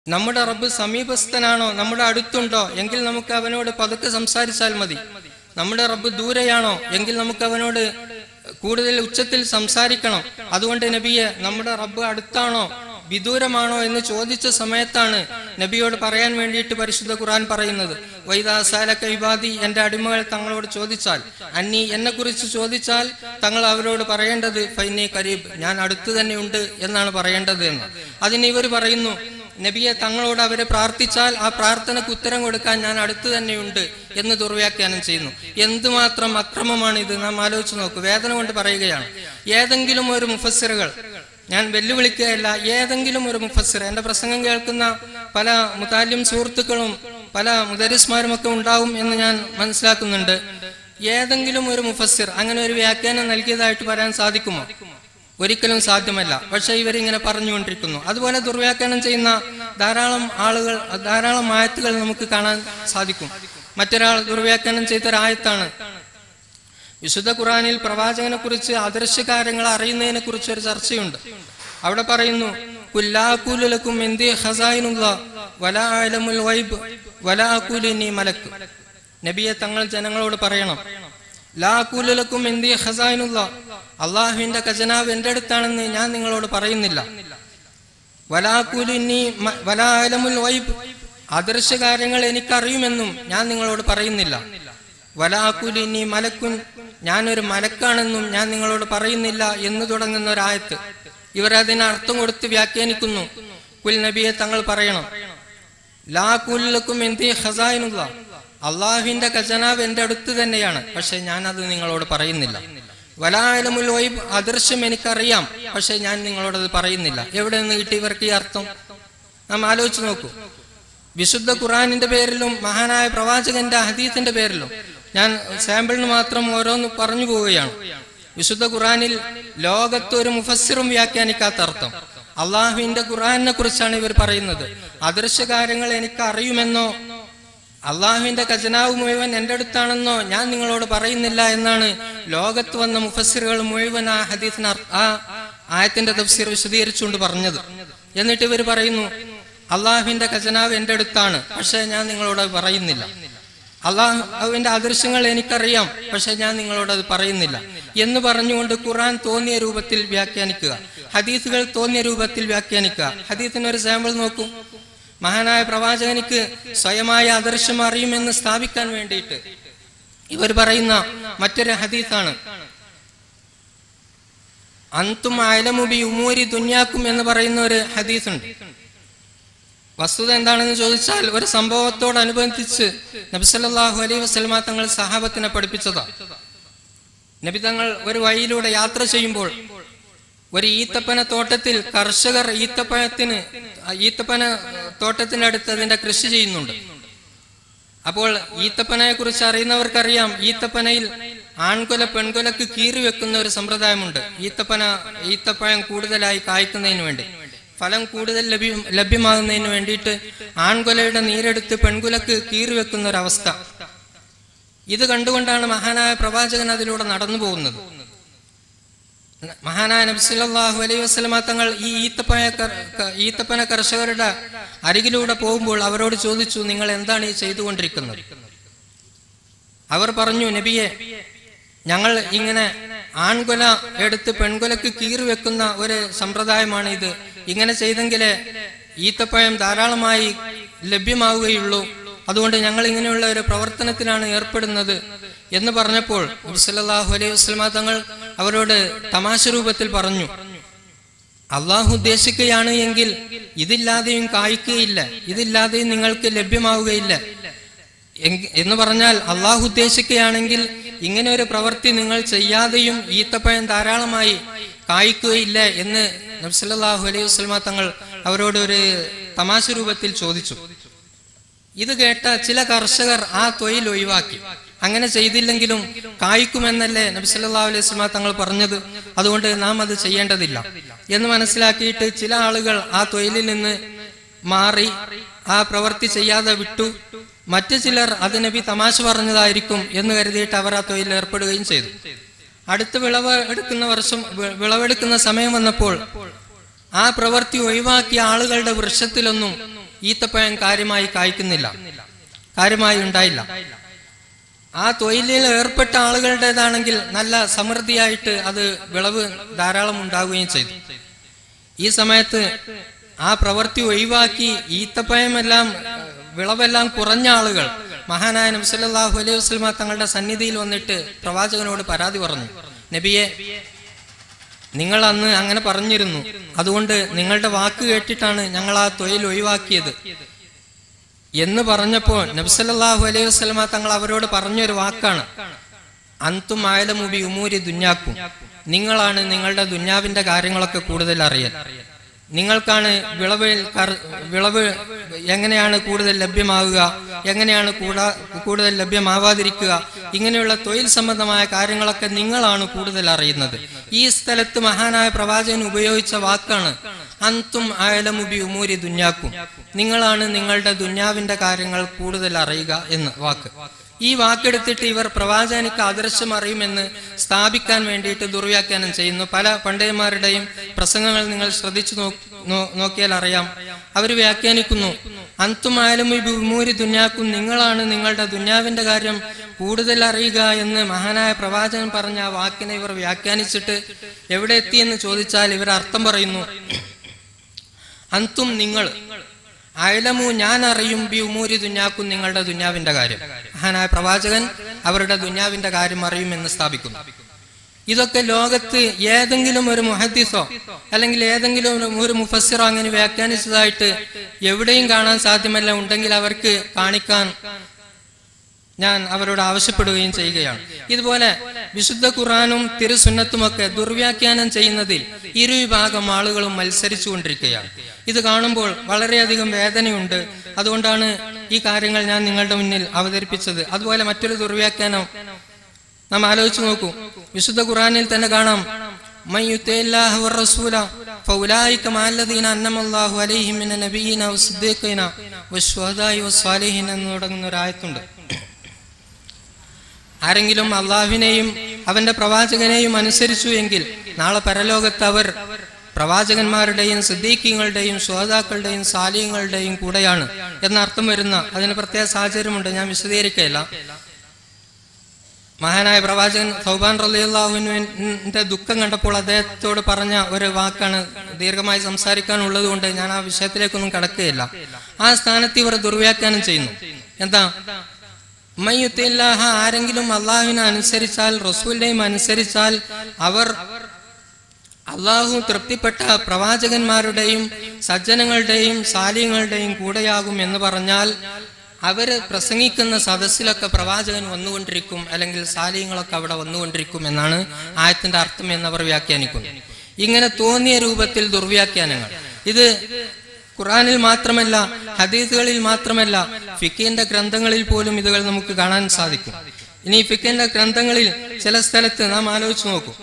നമ്മുടെ റബ്ബ് സമീപസ്ഥനാണോ നമ്മുടെ അടുത്തുണ്ടോ എങ്കിൽ നമുക്ക് അവനോട് പതുക്കെ സംസാരിച്ചാൽ മതി നമ്മുടെ റബ്ബ് ദൂരെയാണോ എങ്കിൽ നമുക്ക് അവനോട് കൂടുതൽ ഉച്ചത്തിൽ സംസാരിക്കണം അതുകൊണ്ട് നബിയെ നമ്മുടെ റബ്ബ് അടുത്താണോ വിദൂരമാണോ എന്ന് ചോദിച്ച സമയത്താണ് നബിയോട് പറയാൻ വേണ്ടിയിട്ട് പരിശുദ്ധ ഖുർആൻ പറയുന്നത് വൈദാസാലക്ക ഇബാദി എന്റെ അടിമകൾ തങ്ങളോട് ചോദിച്ചാൽ അന്നി എന്നെ കുറിച്ച് ചോദിച്ചാൽ തങ്ങൾ അവരോട് പറയേണ്ടത് ഫൈനി കരീബ് ഞാൻ അടുത്ത് തന്നെയുണ്ട് എന്നാണ് പറയേണ്ടത് എന്ന് അതിന് ഇവർ പറയുന്നു നബിയെ തങ്ങളോട് അവരെ പ്രാർത്ഥിച്ചാൽ ആ പ്രാർത്ഥനയ്ക്ക് ഉത്തരം കൊടുക്കാൻ ഞാൻ അടുത്ത് തന്നെയുണ്ട് എന്ന് ദുർവ്യാഖ്യാനം ചെയ്യുന്നു എന്തുമാത്രം അക്രമമാണ് ഇത് നാം ആലോചിച്ച് നോക്കൂ വേദന കൊണ്ട് പറയുകയാണ് ഏതെങ്കിലും ഒരു മുഫസ്സിറുകൾ ഞാൻ വെല്ലുവിളിക്കുകയല്ല ഏതെങ്കിലും ഒരു മുഫസ്സിർ എന്റെ പ്രസംഗം കേൾക്കുന്ന പല മുതാലിം സുഹൃത്തുക്കളും പല മുദരിസ്മാരും ഒക്കെ ഉണ്ടാവും എന്ന് ഞാൻ മനസ്സിലാക്കുന്നുണ്ട് ഏതെങ്കിലും ഒരു മുഫസ്സിർ അങ്ങനെ ഒരു വ്യാഖ്യാനം നൽകിയതായിട്ട് പറയാൻ സാധിക്കുമോ ഒരിക്കലും സാധ്യമല്ല പക്ഷെ ഇവരിങ്ങനെ പറഞ്ഞുകൊണ്ടിരിക്കുന്നു അതുപോലെ ദുർവ്യാഖ്യാനം ചെയ്യുന്ന ധാരാളം ആളുകൾ ധാരാളം ആയത്തുകൾ നമുക്ക് കാണാൻ സാധിക്കും മറ്റൊരാൾ ദുർവ്യാഖ്യാനം ചെയ്ത ഒരായത്താണ് വിശുദ്ധ ഖുറാനിൽ പ്രവാചകനെ കുറിച്ച് അദൃശ്യകാര്യങ്ങൾ അറിയുന്നതിനെ കുറിച്ച് ഒരു ചർച്ചയുണ്ട് അവിടെ പറയുന്നു കുല്ലാക്കുലക്കും എന്തി ഹസായിനുള്ള വല ആലമുൽ വൈബ് വല അക്കുലിനി മലക്ക് നബിയെ തങ്ങൾ ജനങ്ങളോട് പറയണം ലാക്കുലക്കും എന്തി ഹസായിനുള്ള അള്ളാഹുവിന്റെ ഖജനാവ് എന്റെ അടുത്താണെന്ന് ഞാൻ നിങ്ങളോട് പറയുന്നില്ല വലാക്കുലിനി വലാലമുൽ വൈബ് അദൃശ്യ കാര്യങ്ങൾ എനിക്കറിയുമെന്നും ഞാൻ നിങ്ങളോട് പറയുന്നില്ല വലാക്കുലിനി മലക്കുൻ ഞാനൊരു മലക്കാണെന്നും ഞാൻ നിങ്ങളോട് പറയുന്നില്ല എന്ന് തുടങ്ങുന്ന ഒരായത്ത് ഇവർ അതിന് അർത്ഥം കൊടുത്ത് വ്യാഖ്യാനിക്കുന്നു കുൽ നബിയെ തങ്ങൾ പറയണം ലാ കുല്ലക്കും എന്തി ഖസായിനുള്ള അള്ളാഹുവിന്റെ ഖജനാവ് എന്റെ അടുത്ത് തന്നെയാണ് പക്ഷെ ഞാൻ അത് നിങ്ങളോട് പറയുന്നില്ല വലാലമുൽ വൈബ് അദൃശ്യം എനിക്കറിയാം പക്ഷെ ഞാൻ നിങ്ങളോട് അത് പറയുന്നില്ല എവിടെ നിന്ന് കിട്ടി ഇവർക്ക് ഈ അർത്ഥം നാം ആലോചിച്ച് നോക്കൂ വിശുദ്ധ ഖുറാനിന്റെ പേരിലും മഹാനായ പ്രവാചകന്റെ ഹദീത്തിന്റെ പേരിലും ഞാൻ സാമ്പിളിന് മാത്രം ഓരോന്ന് പറഞ്ഞു പോവുകയാണ് വിശുദ്ധ ഖുറാനിൽ ലോകത്ത് ഒരു മുഫസ്സിറും വ്യാഖ്യാനിക്കാത്ത അർത്ഥം അള്ളാഹുവിന്റെ ഖുറാനെ കുറിച്ചാണ് ഇവർ പറയുന്നത് അദൃശ്യ കാര്യങ്ങൾ എനിക്ക് അറിയുമെന്നോ അള്ളാഹുവിന്റെ ഖജനാവ് മുഴുവൻ എൻ്റെ അടുത്താണെന്നോ ഞാൻ നിങ്ങളോട് പറയുന്നില്ല എന്നാണ് ലോകത്ത് വന്ന മുഫസ്സിറുകൾ മുഴുവൻ ആ ഹദീസിന് അർ- ആ ആയത്തിന്റെ തഫ്സീർ വിശദീകരിച്ചുകൊണ്ട് പറഞ്ഞത് എന്നിട്ട് ഇവർ പറയുന്നു അള്ളാഹുവിന്റെ ഖജനാവ് എൻ്റെ അടുത്താണ് പക്ഷെ ഞാൻ നിങ്ങളോട് അത് പറയുന്നില്ല അള്ളാഹുവിന്റെ അദൃശ്യങ്ങൾ എനിക്കറിയാം പക്ഷെ ഞാൻ നിങ്ങളോട് അത് പറയുന്നില്ല എന്ന് പറഞ്ഞുകൊണ്ട് ഖുറാൻ തോന്നിയ രൂപത്തിൽ വ്യാഖ്യാനിക്കുക ഹദീസുകൾ തോന്നിയ രൂപത്തിൽ വ്യാഖ്യാനിക്കുക ഹദീസിന് ഒരു സാമ്പിൾ നോക്കൂ മഹാനായ പ്രവാചകനിക്ക് സ്വയമായ അദൃശ്യം അറിയുമെന്ന് സ്ഥാപിക്കാൻ വേണ്ടിയിട്ട് ഇവർ പറയുന്ന മറ്റൊരു ഹദീസാണ് അന്തും അയലമുബി ഉമൂരി ദുന്യാക്കും എന്ന് പറയുന്ന ഒരു ഹദീസുണ്ട് വസ്തുത എന്താണെന്ന് ചോദിച്ചാൽ ഒരു സംഭവത്തോടനുബന്ധിച്ച് നബിസല്ലാഹു അലൈഹി വസ്ലമ തങ്ങൾ സഹാബത്തിനെ പഠിപ്പിച്ചതാ നബി തങ്ങൾ ഒരു വഴിയിലൂടെ യാത്ര ചെയ്യുമ്പോൾ ഒരു ഈത്തപ്പന തോട്ടത്തിൽ കർഷകർ ഈത്തപ്പഴത്തിന് ഈത്തപ്പന തോട്ടത്തിനടുത്ത് അതിന്റെ കൃഷി ചെയ്യുന്നുണ്ട് അപ്പോൾ ഈത്തപ്പനയെ കുറിച്ച് അറിയുന്നവർക്കറിയാം ഈത്തപ്പനയിൽ ആൺകൊല പെൺകൊലക്ക് കീറി വെക്കുന്ന ഒരു സമ്പ്രദായമുണ്ട് ഈത്തപ്പന ഈത്തപ്പഴം കൂടുതലായി കായ്ക്കുന്നതിന് വേണ്ടി ഫലം കൂടുതൽ ലഭ്യം ലഭ്യമാകുന്നതിന് വേണ്ടിയിട്ട് ആൺകൊലയുടെ നീരെടുത്ത് പെൺകുലക്ക് കീറി വെക്കുന്ന ഒരു അവസ്ഥ ഇത് കണ്ടുകൊണ്ടാണ് മഹാനായ പ്രവാചകൻ അതിലൂടെ നടന്നു പോകുന്നത് മഹാനായ നബ്സല്ലാഹു അലൈഹി വസ്ലമ തങ്ങൾ ഈ ഈത്തപ്പന കർ- ക- ഈത്തപ്പന കർഷകരുടെ അരികിലൂടെ പോകുമ്പോൾ അവരോട് ചോദിച്ചു നിങ്ങൾ എന്താണ് ഈ ചെയ്തുകൊണ്ടിരിക്കുന്നത് അവർ പറഞ്ഞു നബിയെ ഞങ്ങൾ ഇങ്ങനെ ആൺകൊല എടുത്ത് പെൺകൊലക്ക് കീറി വെക്കുന്ന ഒരു സമ്പ്രദായമാണ് ഇത് ഇങ്ങനെ ചെയ്തെങ്കിലേ ഈത്തപ്പഴം ധാരാളമായി ലഭ്യമാവുകയുള്ളൂ അതുകൊണ്ട് ഞങ്ങൾ ഇങ്ങനെയുള്ള ഒരു പ്രവർത്തനത്തിലാണ് ഏർപ്പെടുന്നത് എന്ന് പറഞ്ഞപ്പോൾ സല്ലല്ലാഹു അലൈഹി വസല്ലമ തങ്ങൾ അവരോട് തമാശ രൂപത്തിൽ പറഞ്ഞു അള്ളാഹു ഉദ്ദേശിക്കുകയാണ് എങ്കിൽ ഇതില്ലാതെയും കായ്ക്കുകയില്ല ഇതില്ലാതെയും നിങ്ങൾക്ക് ലഭ്യമാവുകയില്ല എങ്കി- എന്ന് പറഞ്ഞാൽ അള്ളാഹു ഉദ്ദേശിക്കുകയാണെങ്കിൽ ഇങ്ങനെ ഒരു പ്രവൃത്തി നിങ്ങൾ ചെയ്യാതെയും ഈത്തപ്പഴം ധാരാളമായി കായ്ക്കുകയില്ല എന്ന് നബ്സല്ലാഹു അലൈഹി വസ്ലമ തങ്ങൾ അവരോട് ഒരു തമാശ രൂപത്തിൽ ചോദിച്ചു ഇത് കേട്ട ചില കർഷകർ ആ തൊഴിൽ ഒഴിവാക്കി അങ്ങനെ ചെയ്തില്ലെങ്കിലും കായ്ക്കുമെന്നല്ലേ നബി സല്ലല്ലാഹു അലൈഹി വസല്ലമ തങ്ങൾ പറഞ്ഞത് അതുകൊണ്ട് നാം അത് ചെയ്യേണ്ടതില്ല എന്ന് മനസ്സിലാക്കിയിട്ട് ചില ആളുകൾ ആ തൊഴിലിൽ നിന്ന് മാറി ആ പ്രവൃത്തി ചെയ്യാതെ വിട്ടു മറ്റു ചിലർ അത് നബി തമാശ പറഞ്ഞതായിരിക്കും എന്ന് കരുതിയിട്ട് അവർ ആ തൊഴിലിൽ ഏർപ്പെടുകയും ചെയ്തു അടുത്ത വിളവ് എടുക്കുന്ന വർഷം വി- വിളവെടുക്കുന്ന സമയം വന്നപ്പോൾ ആ പ്രവൃത്തി ഒഴിവാക്കിയ ആളുകളുടെ വൃക്ഷത്തിലൊന്നും ഈത്തപ്പഴം കാര്യമായി കായ്ക്കുന്നില്ല കാര്യമായി ഉണ്ടായില്ല ആ തൊഴിലിൽ ഏർപ്പെട്ട ആളുകളുടേതാണെങ്കിൽ നല്ല സമൃദ്ധിയായിട്ട് അത് വിളവ് ധാരാളം ഉണ്ടാവുകയും ചെയ്തു ഈ സമയത്ത് ആ പ്രവൃത്തി ഒഴിവാക്കി ഈത്തപ്പഴമെല്ലാം വിളവെല്ലാം കുറഞ്ഞ ആളുകൾ മഹാനായ നബ്സല്ലാഹു അലൈഹി വസ്ലമ തങ്ങളുടെ സന്നിധിയിൽ വന്നിട്ട് പ്രവാചകനോട് പരാതി പറഞ്ഞു നബിയെ നിങ്ങൾ അന്ന് അങ്ങനെ പറഞ്ഞിരുന്നു അതുകൊണ്ട് നിങ്ങളുടെ വാക്ക് കേട്ടിട്ടാണ് ഞങ്ങൾ ആ തൊഴിൽ ഒഴിവാക്കിയത് എന്ന് പറഞ്ഞപ്പോൾ നബ്സല്ലാഹു അലൈഹി വസ്ലമ തങ്ങൾ അവരോട് പറഞ്ഞൊരു വാക്കാണ് അന്തും ആയലമുബി ഉമൂരി ദുഞ്ഞാക്കും നിങ്ങളാണ് നിങ്ങളുടെ ദുഞ്ഞാവിന്റെ കാര്യങ്ങളൊക്കെ കൂടുതൽ അറിയാൻ നിങ്ങൾക്കാണ് വിളവ് കർ- വിളവ് എങ്ങനെയാണ് കൂടുതൽ ലഭ്യമാവുക എങ്ങനെയാണ് കൂടാ- കൂടുതൽ ലഭ്യമാവാതിരിക്കുക ഇങ്ങനെയുള്ള തൊഴിൽ സംബന്ധമായ കാര്യങ്ങളൊക്കെ നിങ്ങളാണ് കൂടുതൽ അറിയുന്നത് ഈ സ്ഥലത്ത് മഹാനായ പ്രവാചകൻ ഉപയോഗിച്ച വാക്കാണ് അന്തും ആയലമുബി ഉമൂരി ദുഞ്ഞാക്കും നിങ്ങളാണ് നിങ്ങളുടെ ദുഞ്ഞാവിന്റെ കാര്യങ്ങൾ കൂടുതൽ അറിയുക എന്ന് വാക്ക് ഈ വാക്കെടുത്തിട്ട് ഇവർ പ്രവാചകനിക്ക് ആദർശം അറിയുമെന്ന് സ്ഥാപിക്കാൻ വേണ്ടിയിട്ട് ദുർവ്യാഖ്യാനം ചെയ്യുന്നു പല പണ്ഡിതന്മാരുടെയും പ്രസംഗങ്ങൾ നിങ്ങൾ ശ്രദ്ധിച്ചു നോ- നോ- നോക്കിയാൽ അറിയാം അവർ വ്യാഖ്യാനിക്കുന്നു അന്തുമായാലും ഈ ഭൂമൂരി ദുഞ്ഞാക്കും നിങ്ങളാണ് നിങ്ങളുടെ ദുഞ്ഞാവിന്റെ കാര്യം കൂടുതൽ അറിയുക എന്ന് മഹാനായ പ്രവാചകൻ പറഞ്ഞ ആ വാക്കിനെ ഇവർ വ്യാഖ്യാനിച്ചിട്ട് എവിടെ എത്തിയെന്ന് ചോദിച്ചാൽ ഇവർ അർത്ഥം പറയുന്നു അന്തും നിങ്ങൾ അയലമു ഞാൻ അറിയും ബി ഉമൂരി ദുഞ്ഞാക്കും നിങ്ങളുടെ ദുഞ്ഞാവിന്റെ കാര്യം മഹാനായ പ്രവാചകൻ അവരുടെ ദുഞ്ഞാവിന്റെ കാര്യം അറിയുമെന്ന് സ്ഥാപിക്കുന്നു ഇതൊക്കെ ലോകത്ത് ഏതെങ്കിലും ഒരു മുഹദ്ദിസോ അല്ലെങ്കിൽ ഏതെങ്കിലും ഒരു- ഒരു മുഫസ്സിറോ അങ്ങനെ വ്യാഖ്യാനിച്ചതായിട്ട് എവിടെയും കാണാൻ സാധ്യമല്ല ഉണ്ടെങ്കിൽ അവർക്ക് കാണിക്കാൻ ഞാൻ അവരോട് ആവശ്യപ്പെടുകയും ചെയ്യുകയാണ് ഇതുപോലെ വിശുദ്ധ ഖുറാനും തിരുസുന്നത്തുമൊക്കെ ദുർവ്യാഖ്യാനം ചെയ്യുന്നതിൽ ഇരുവിഭാഗം ആളുകളും മത്സരിച്ചു കൊണ്ടിരിക്കുകയാണ് ഇത് കാണുമ്പോൾ വളരെയധികം വേദനയുണ്ട് അതുകൊണ്ടാണ് ഈ കാര്യങ്ങൾ ഞാൻ നിങ്ങളുടെ മുന്നിൽ അവതരിപ്പിച്ചത് അതുപോലെ മറ്റൊരു ദുർവ്യാഖ്യാനം നാം ആലോചിച്ചു നോക്കൂ വിശുദ്ധ ഖുറാനിൽ തന്നെ കാണാം "മൻ യുത്തിഇല്ലാഹ വറസൂല ഫൗലായിക മഅല്ലദീന അന്നമല്ലാഹു അലൈഹിം മിന നബിയ്യിന വസ്ദിഖീന വശുഹദാഇ വസ്സാലിഹീൻ എന്ന് തുടങ്ങുന്ന ഒരു ആയത്തുണ്ട് ആരെങ്കിലും അള്ളാഹുവിനെയും അവന്റെ പ്രവാചകനെയും അനുസരിച്ചു എങ്കിൽ നാളെ പരലോകത്ത് അവർ പ്രവാചകന്മാരുടെയും സിദ്ദീഖ്യങ്ങളുടെയും ശ്രോതാക്കളുടെയും സാലിയങ്ങളുടെയും കൂടെയാണ് എന്ന അർത്ഥം വരുന്ന അതിന് പ്രത്യേക സാഹചര്യമുണ്ട് ഞാൻ വിശദീകരിക്കുകയില്ല മഹാനായ പ്രവാചകൻ സൗബാൻ റലിയുള്ളാഹുവിന്റെ ദുഃഖം കണ്ടപ്പോൾ അദ്ദേഹത്തോട് പറഞ്ഞ ഒരു വാക്കാണ് ദീർഘമായി സംസാരിക്കാനുള്ളത് കൊണ്ട് ഞാൻ ആ വിഷയത്തിലേക്കൊന്നും കടക്കുകയില്ല ആ സ്ഥാനത്ത് ഇവർ ദുർവ്യാഖ്യാനം ചെയ്യുന്നു എന്താ മയ്യുത്തില്ലാഹ ആരെങ്കിലും അള്ളാഹുവിനെ അനുസരിച്ചാൽ റസൂലിനെയും അനുസരിച്ചാൽ അവർ അള്ളാഹു തൃപ്തിപ്പെട്ട പ്രവാചകന്മാരുടെയും സജ്ജനങ്ങളുടെയും സാലിയങ്ങളുടെയും കൂടെയാകും എന്ന് പറഞ്ഞാൽ അവര് പ്രസംഗിക്കുന്ന സദസ്സിലൊക്കെ പ്രവാചകൻ വന്നുകൊണ്ടിരിക്കും അല്ലെങ്കിൽ സാലിയങ്ങളൊക്കെ അവിടെ വന്നുകൊണ്ടിരിക്കും എന്നാണ് ആയത്തിന്റെ അർത്ഥം എന്നവർ വ്യാഖ്യാനിക്കുന്നു ഇങ്ങനെ തോന്നിയ രൂപത്തിൽ ദുർവ്യാഖ്യാനങ്ങൾ ഇത് ഖുറാനിൽ മാത്രമല്ല ഹദീസുകളിൽ മാത്രമല്ല ഫിക്കിന്റെ ഗ്രന്ഥങ്ങളിൽ പോലും ഇതുകൾ നമുക്ക് കാണാൻ സാധിക്കും ഇനി ഫിക്കിന്റെ ഗ്രന്ഥങ്ങളിൽ ചില സ്ഥലത്ത് നാം ആലോചിച്ച് നോക്കൂ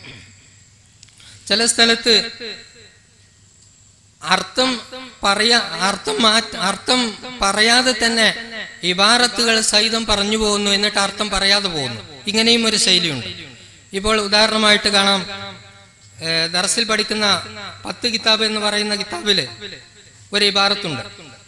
ചില സ്ഥലത്ത് അർത്ഥം പറയാ അർത്ഥം മാറ്റ അർത്ഥം പറയാതെ തന്നെ ഇബാറത്തുകൾ സഹിതം പറഞ്ഞു പോകുന്നു എന്നിട്ട് അർത്ഥം പറയാതെ പോകുന്നു ഇങ്ങനെയും ഒരു ശൈലിയുണ്ട് ഇപ്പോൾ ഉദാഹരണമായിട്ട് കാണാം ഏഹ്, ദർസിൽ പഠിക്കുന്ന പത്ത് കിതാബ് എന്ന് പറയുന്ന കിതാബില് ഒരു ഇബാറത്തുണ്ട്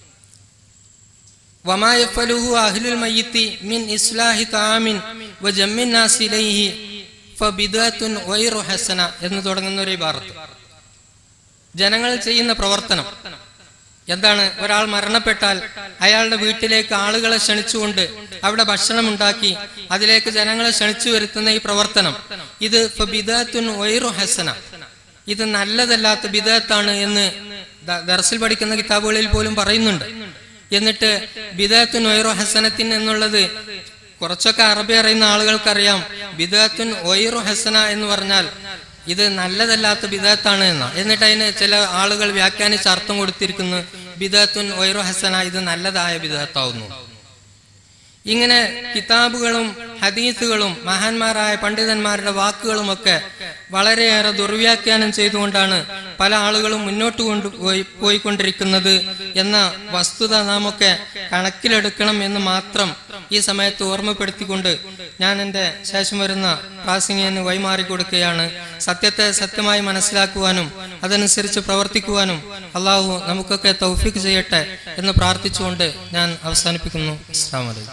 വമാ യഫ്അലുഹു അഹ്ലുൽ മയ്യിത്തി മിൻ ഇസ്ലാഹി തആമിൻ വജമ്മിൻ നാസി ഇലൈഹി ഫബിദഅത്തുൻ വൈറു ഹസന എന്ന് തുടങ്ങുന്ന ഒരു ഇബാറത്ത് ജനങ്ങൾ ചെയ്യുന്ന പ്രവർത്തനം എന്താണ് ഒരാൾ മരണപ്പെട്ടാൽ അയാളുടെ വീട്ടിലേക്ക് ആളുകളെ ക്ഷണിച്ചുകൊണ്ട് അവിടെ ഭക്ഷണം ഉണ്ടാക്കി അതിലേക്ക് ജനങ്ങളെ ക്ഷണിച്ചു വരുത്തുന്ന ഈ പ്രവർത്തനം ഇത് ഫബിദഅത്തുൻ വൈറു ഹസന ഇത് നല്ലതല്ലാത്ത ബിദഅത്താണ് എന്ന് ദ- ദർസിൽ പഠിക്കുന്ന കിതാബുകളിൽ പോലും പറയുന്നുണ്ട് എന്നിട്ട് ബിദഅത്തുൻ വൈറു ഹസനത്തിൻ എന്നുള്ളത് കുറച്ചൊക്കെ അറബി അറിയുന്ന ആളുകൾക്കറിയാം ബിദഅത്തുൻ വൈറു ഹസന എന്ന് പറഞ്ഞാൽ ഇത് നല്ലതല്ലാത്ത ബിദാത്താണ് എന്ന എന്നിട്ട് അതിന് ചില ആളുകൾ വ്യാഖ്യാനിച്ച് അർത്ഥം കൊടുത്തിരിക്കുന്നു ബിദാത്തുൻ വൈറു ഹസന ഇത് നല്ലതായ ബിദാത്താവുന്നു ഇങ്ങനെ കിതാബുകളും ഹദീസുകളും മഹാന്മാരായ പണ്ഡിതന്മാരുടെ വാക്കുകളുമൊക്കെ വളരെയേറെ ദുർവ്യാഖ്യാനം ചെയ്തുകൊണ്ടാണ് പല ആളുകളും മുന്നോട്ട് കൊണ്ടുപോയി പോയിക്കൊണ്ടിരിക്കുന്നത് എന്ന വസ്തുത നാം ഒക്കെ കണക്കിലെടുക്കണം എന്ന് മാത്രം ഈ സമയത്ത് ഓർമ്മപ്പെടുത്തിക്കൊണ്ട് ഞാൻ എൻ്റെ ശേഷം വരുന്ന പ്രാസംഗികന് വൈമാറി കൊടുക്കുകയാണ് സത്യത്തെ സത്യമായി മനസ്സിലാക്കുവാനും അതനുസരിച്ച് പ്രവർത്തിക്കുവാനും അള്ളാഹു നമുക്കൊക്കെ തൗഫീക്ക് ചെയ്യട്ടെ എന്ന് പ്രാർത്ഥിച്ചുകൊണ്ട് ഞാൻ അവസാനിപ്പിക്കുന്നു അസ്സാം വലൈക്കും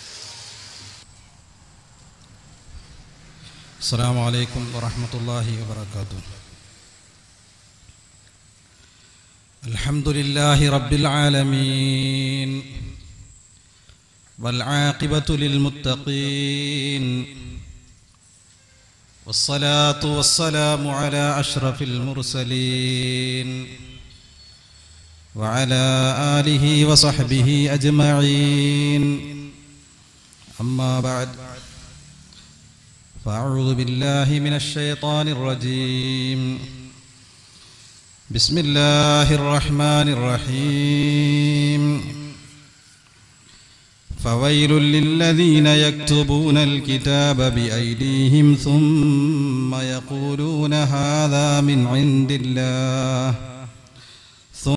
السلام عليكم ورحمة الله وبركاته الحمد لله رب العالمين والعاقبة للمتقين والصلاة والسلام على أشرف المرسلين وعلى آله وصحبه أجمعين أما بعد فأعوذ بالله من الشيطان الرجيم بسم الله الرحمن الرحيم فويل للذين يكتبون الكتاب بأيديهم ثم يقولون هذا من عند الله